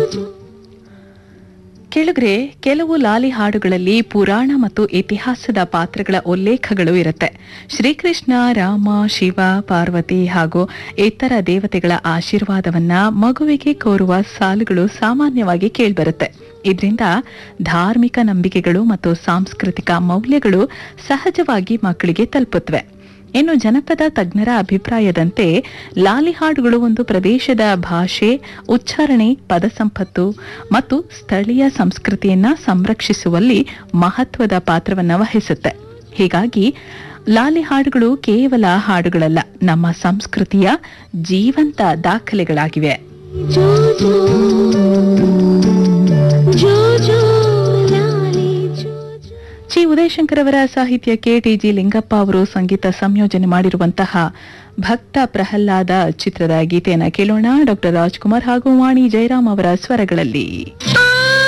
ಕೆಳಗ್ರೆ ಕೆಲವು ಲಾಲಿ ಹಾಡುಗಳಲ್ಲಿ ಪುರಾಣ ಮತ್ತು ಇತಿಹಾಸದ ಪಾತ್ರಗಳ ಉಲ್ಲೇಖಗಳು ಇರುತ್ತೆ ಶ್ರೀಕೃಷ್ಣ ರಾಮ ಶಿವ ಪಾರ್ವತಿ ಹಾಗೂ ಇತರ ದೇವತೆಗಳ ಆಶೀರ್ವಾದವನ್ನ ಮಗುವಿಗೆ ಕೋರುವ ಸಾಲುಗಳು ಸಾಮಾನ್ಯವಾಗಿ ಕೇಳ್ಬರುತ್ತೆ ಇದರಿಂದ ಧಾರ್ಮಿಕ ನಂಬಿಕೆಗಳು ಮತ್ತು ಸಾಂಸ್ಕೃತಿಕ ಮೌಲ್ಯಗಳು ಸಹಜವಾಗಿ ಮಕ್ಕಳಿಗೆ ತಲುಪುತ್ತವೆ ಇನ್ನು ಜನಪದ ತಜ್ಞರ ಅಭಿಪ್ರಾಯದಂತೆ ಲಾಲಿ ಹಾಡುಗಳು ಒಂದು ಪ್ರದೇಶದ ಭಾಷೆ ಉಚ್ಚಾರಣೆ ಪದ ಸಂಪತ್ತು ಮತ್ತು ಸ್ಥಳೀಯ ಸಂಸ್ಕೃತಿಯನ್ನ ಸಂರಕ್ಷಿಸುವಲ್ಲಿ ಮಹತ್ವದ ಪಾತ್ರವನ್ನ ವಹಿಸುತ್ತೆ ಹೀಗಾಗಿ ಲಾಲಿ ಹಾಡುಗಳು ಕೇವಲ ಹಾಡುಗಳಲ್ಲ ನಮ್ಮ ಸಂಸ್ಕೃತಿಯ ಜೀವಂತ ದಾಖಲೆಗಳಾಗಿವೆ जो जो जो जो लाली जो जो ಚಿ ಉದಯಶಂಕರ್ ಅವರ ಸಾಹಿತ್ಯಕ್ಕೆ ಟಿಜಿ ಲಿಂಗಪ್ಪ ಅವರು ಸಂಗೀತ ಸಂಯೋಜನೆ ಮಾಡಿರುವಂತಹ ಭಕ್ತ ಪ್ರಹ್ಲಾದ ಚಿತ್ರದ ಗೀತೆಯನ್ನ ಕೇಳೋಣ ಡಾಕ್ಟರ್ ರಾಜ್ಕುಮಾರ್ ಹಾಗೂ ವಾಣಿ ಜಯರಾಮ್ ಅವರ ಸ್ವರಗಳಲ್ಲಿ ಆ